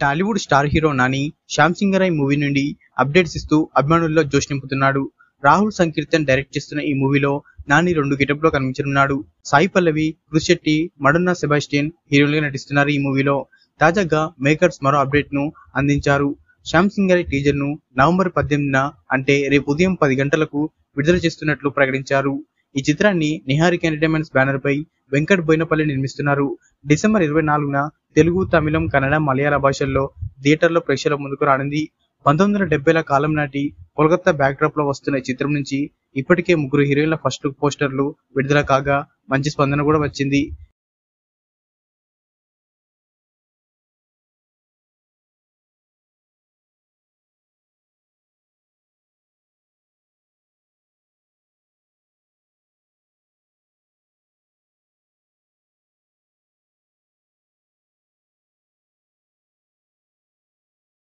Tollywood star hero Nani Shyam Singharoy movie నుండి updates ఇస్తూ అభిమానుల్లో జోష్ నింపుతున్నాడు రాహుల్ సంకీర్తన్ డైరెక్ట్ చేస్తున్న ఈ మూవీలో నాని రెండు గెటప్ లో కనిపించనున్నాడు సాయి పల్లవి కృష్ శెట్టి మడున్న సెబాస్టియన్ హీరోలుగా నటిస్తున్నారు ఈ మూవీలో తాజాగా మేకర్స్ మరో అప్డేట్ ను అందించారు శ్యామ్ సింగరాయ్ టీజర్ ను నవంబర్ పద్దెనిమిదిన అంటే రేపు ఉదయం పది గంటలకు విడుదల చేస్తున్నట్లు ప్రకటించారు ఈ చిత్రాన్ని నిహారిక ఎంటర్టైన్మెంట్స్ బ్యానర్ పై వెంకట్ బోయినపల్లి నిర్మిస్తున్నారు డిసెంబర్ ఇరవై నాలుగున తెలుగు తమిళం కన్నడ మలయాళ భాషల్లో థియేటర్లో ప్రేక్షకుల ముందుకు రానుంది పంతొమ్మిది వందల డెబ్బైల కాలం నాటి కోల్కతా బ్యాక్డ్రాప్ లో వస్తున్న ఈ చిత్రం నుంచి ఇప్పటికే ముగ్గురు హీరోయిన్ల ఫస్ట్ లుక్ పోస్టర్లు విడుదల కాగా మంచి స్పందన కూడా వచ్చింది